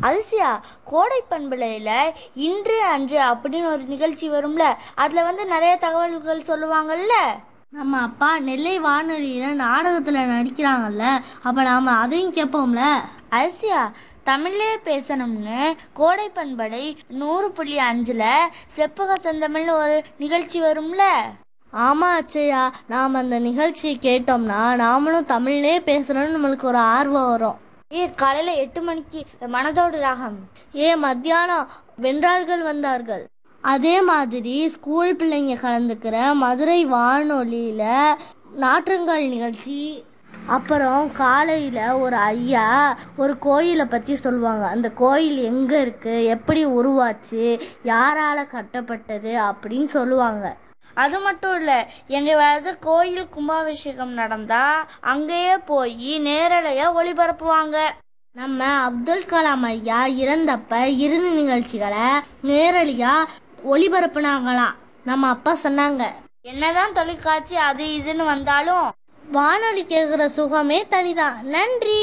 அதிசயா கோடை பண்பலையில் இன்று அன்று அப்படின்னு ஒரு நிகழ்ச்சி வரும்ல அதில் வந்து நிறைய தகவல்கள் சொல்லுவாங்கல்ல நம்ம அப்பா நெல்லை வானொலியில் நாடகத்தில் நடிக்கிறாங்கல்ல அப்போ நாம் அதையும் கேட்போம்ல அதிசயா தமிழ்லே பேசணும்னு கோடை பண்பலை நூறு புள்ளி அஞ்சில் செப்பக செந்தமிழ்னு ஒரு நிகழ்ச்சி வரும்ல ஆமாம் அச்சையா நாம் அந்த நிகழ்ச்சியை கேட்டோம்னா நாமளும் தமிழ்லே பேசுகிறோன்னு நம்மளுக்கு ஒரு ஆர்வம் வரும் ஏ காலையில் எட்டு மணிக்கு மனதோடு ராகம் ஏ மத்தியானம் வென்றார்கள் வந்தார்கள் அதே மாதிரி ஸ்கூல் பிள்ளைங்க கலந்துக்கிற மதுரை வானொலியில் நாற்றங்கால் நிகழ்ச்சி அப்புறம் காலையில் ஒரு ஐயா ஒரு கோயிலை பற்றி சொல்லுவாங்க அந்த கோயில் எங்கே இருக்குது எப்படி உருவாச்சு யாரால் கட்டப்பட்டது அப்படின்னு சொல்லுவாங்க அது மட்டும் இல்லை எங்கேயாவது கோயில் கும்பாபிஷேகம் நடந்தால் அங்கேயே போய் நேரலையாக ஒளிபரப்புவாங்க நம்ம அப்துல் கலாம் ஐயா இறந்தப்ப இறுதி நிகழ்ச்சிகளை நேரடியாக ஒளிபரப்புனாங்களாம் நம்ம அப்பா சொன்னாங்க என்னதான் தொலைக்காட்சி அது இதுன்னு வந்தாலும் வானொலி கேட்குற சுகமே தனிதான் நன்றி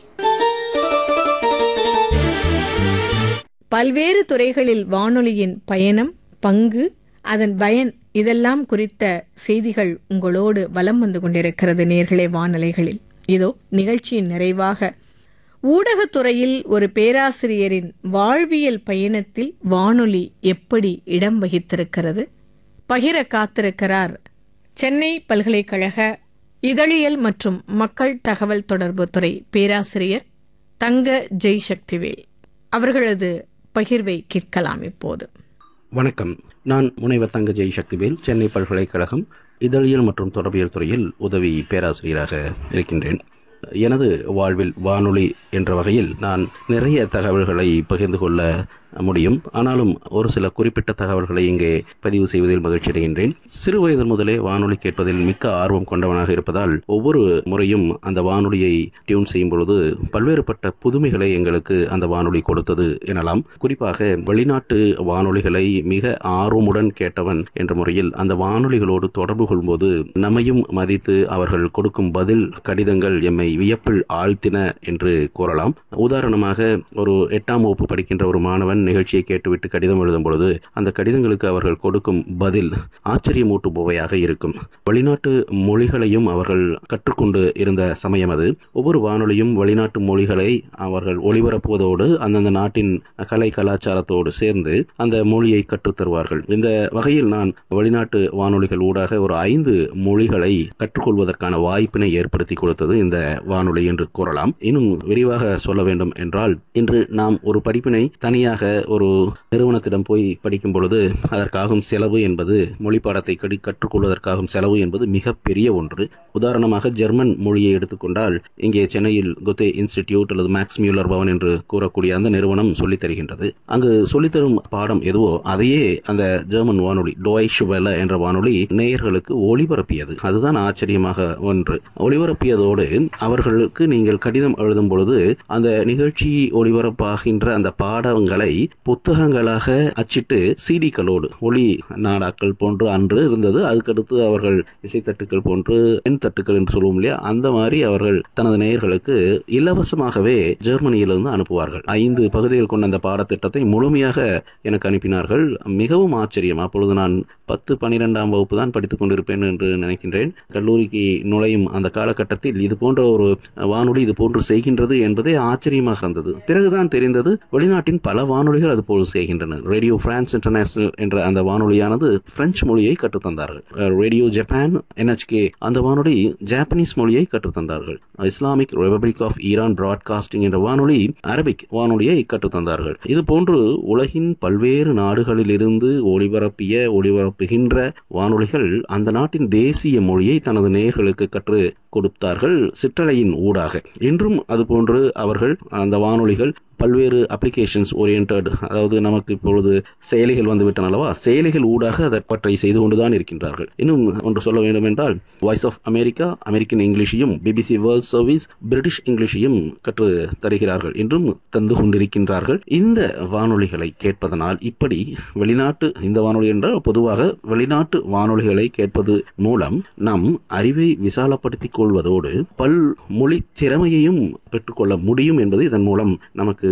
பல்வேறு துறைகளில் வானொலியின் பயணம் பங்கு அதன் பயன் இதெல்லாம் குறித்த செய்திகள் உங்களோடு வலம் வந்து கொண்டிருக்கிறது நேர்களே வானொலிகளில் இதோ நிகழ்ச்சியின் நிறைவாக ஊடகத்துறையில் ஒரு பேராசிரியரின் வாழ்வியல் பயணத்தில் வானொலி எப்படி இடம் வகித்திருக்கிறது பகிர காத்திருக்கிறார் சென்னை பல்கலைக்கழக இதழியல் மற்றும் மக்கள் தகவல் தொடர்பு துறை பேராசிரியர் தங்க ஜெய்சக்திவேல் அவர்களது பகிர்வை கேட்கலாம் இப்போது வணக்கம் நான் முனைவர் தங்க ஜெய் சக்திவேல் சென்னை பல்கலைக்கழகம் இதழியல் மற்றும் தொடர்பியல் துறையில் உதவி பேராசிரியராக இருக்கின்றேன் எனது வாழ்வில் வானொலி என்ற வகையில் நான் நிறைய தகவல்களை பகிர்ந்து கொள்ள முடியும் ஆனாலும் ஒரு சில குறிப்பிட்ட தகவல்களை இங்கே பதிவு செய்வதில் மகிழ்ச்சி அடைகின்றேன் சிறு வயது முதலே வானொலி கேட்பதில் மிக்க ஆர்வம் கொண்டவனாக இருப்பதால் ஒவ்வொரு முறையும் அந்த வானொலியை டியூன் செய்யும் பொழுது பல்வேறுபட்ட புதுமைகளை எங்களுக்கு அந்த வானொலி கொடுத்தது எனலாம் குறிப்பாக வெளிநாட்டு வானொலிகளை மிக ஆர்வமுடன் கேட்டவன் என்ற முறையில் அந்த வானொலிகளோடு தொடர்பு கொள்ளும்போது நம்மையும் மதித்து அவர்கள் கொடுக்கும் பதில் கடிதங்கள் எம்மை வியப்பில் ஆழ்த்தின என்று கூறலாம் உதாரணமாக ஒரு எட்டாம் வகுப்பு படிக்கின்ற ஒரு மாணவன் நிகழ்ச்சியை கேட்டுவிட்டு கடிதம் எழுதும் பொழுது அந்த கடிதங்களுக்கு அவர்கள் கொடுக்கும் பதில் ஆச்சரியமூட்டுபவையாக இருக்கும் வெளிநாட்டு மொழிகளையும் அவர்கள் கற்றுக்கொண்டு இருந்த சமயம் அது ஒவ்வொரு வானொலியும் வெளிநாட்டு மொழிகளை அவர்கள் ஒளிபரப்புவதோடு அந்தந்த நாட்டின் கலை கலாச்சாரத்தோடு சேர்ந்து அந்த மொழியை கற்றுத் தருவார்கள் இந்த வகையில் நான் வெளிநாட்டு வானொலிகள் ஊடாக ஒரு ஐந்து மொழிகளை கற்றுக்கொள்வதற்கான வாய்ப்பினை ஏற்படுத்தி கொடுத்தது இந்த வானொலி என்று கூறலாம் இன்னும் விரிவாக சொல்ல வேண்டும் என்றால் இன்று நாம் ஒரு படிப்பினை தனியாக ஒரு நிறுவனத்திடம் போய் படிக்கும் பொழுது அதற்காகும் செலவு என்பது மொழி பாடத்தை கடி கற்றுக்கொள்வதற்காகும் செலவு என்பது மிகப்பெரிய ஒன்று உதாரணமாக ஜெர்மன் மொழியை எடுத்துக்கொண்டால் இங்கே சென்னையில் குத்தே இன்ஸ்டிடியூட் அல்லது மேக்ஸ் மியூலர் பவன் என்று கூறக்கூடிய அந்த நிறுவனம் சொல்லித் தருகின்றது அங்கு சொல்லித்தரும் பாடம் எதுவோ அதையே அந்த ஜெர்மன் வானொலி டோய் ஷுவெல என்ற வானொலி நேயர்களுக்கு ஒளிபரப்பியது அதுதான் ஆச்சரியமாக ஒன்று ஒளிபரப்பியதோடு அவர்களுக்கு நீங்கள் கடிதம் எழுதும் பொழுது அந்த நிகழ்ச்சி ஒளிபரப்பாகின்ற அந்த பாடங்களை புத்தகங்களாக அச்சிட்டு சிடிக்களோடு ஒளி நாடாக்கள் போன்று அன்று இருந்தது அதுக்கடுத்து அவர்கள் இசைத்தட்டுக்கள் போன்று எண் தட்டுக்கள் என்று சொல்லுவோம் இல்லையா அந்த மாதிரி அவர்கள் தனது நேயர்களுக்கு இலவசமாகவே ஜெர்மனியிலிருந்து அனுப்புவார்கள் ஐந்து பகுதிகள் கொண்ட அந்த பாடத்திட்டத்தை முழுமையாக எனக்கு அனுப்பினார்கள் மிகவும் ஆச்சரியம் அப்பொழுது நான் பத்து பன்னிரெண்டாம் வகுப்பு தான் படித்துக் கொண்டிருப்பேன் என்று நினைக்கின்றேன் கல்லூரிக்கு நுழையும் அந்த காலகட்டத்தில் இது போன்ற ஒரு வானொலி இது போன்று செய்கின்றது என்பதே ஆச்சரியமாக இருந்தது பிறகுதான் தெரிந்தது வெளிநாட்டின் பல வானொலிகள் அது போல் செய்கின்றன ரேடியோ பிரான்ஸ் இன்டர்நேஷனல் என்ற அந்த வானொலியானது பிரெஞ்சு மொழியை கற்றுத்தந்தார்கள் ரேடியோ ஜப்பான் என்ஹெச்கே அந்த வானொலி ஜாப்பனீஸ் மொழியை கற்றுத்தந்தார்கள் Islamic republic of Iran broadcasting என்ற வானொலி அரபிக் வானொலியை கற்றுத்தந்தார்கள் இது போன்று உலகின் பல்வேறு நாடுகளிலிருந்து ஒளிபரப்பிய ஒளிபரப்புகின்ற வானொலிகள் அந்த நாட்டின் தேசிய மொழியை தனது நேயர்களுக்கு கற்று கொடுத்தார்கள் சிற்றலையின் ஊடாக இன்றும் அதுபோன்று அவர்கள் அந்த வானொலிகள் பல்வேறு அப்ளிகேஷன்ஸ் ஓரியன்ட் அதாவது நமக்கு இப்பொழுது செயலிகள் வந்துவிட்டன அல்லவா செயலிகள் ஊடாக அதை பற்றி செய்து கொண்டுதான் இருக்கின்றார்கள் இன்னும் ஒன்று சொல்ல வேண்டும் என்றால் வாய்ஸ் ஆஃப் அமெரிக்கா அமெரிக்கன் இங்கிலீஷையும் பிபிசி வேர்ல்ட் சர்வீஸ் பிரிட்டிஷ் இங்கிலீஷையும் கற்று தருகிறார்கள் இன்றும் தந்து கொண்டிருக்கின்றார்கள் இந்த வானொலிகளை கேட்பதனால் இப்படி வெளிநாட்டு இந்த வானொலி என்றால் பொதுவாக வெளிநாட்டு வானொலிகளை கேட்பது மூலம் நம் அறிவை விசாலப்படுத்திக் கொள்வதோடு பல் மொழி திறமையையும் பெற்றுக்கொள்ள முடியும் என்பது இதன் மூலம் நமக்கு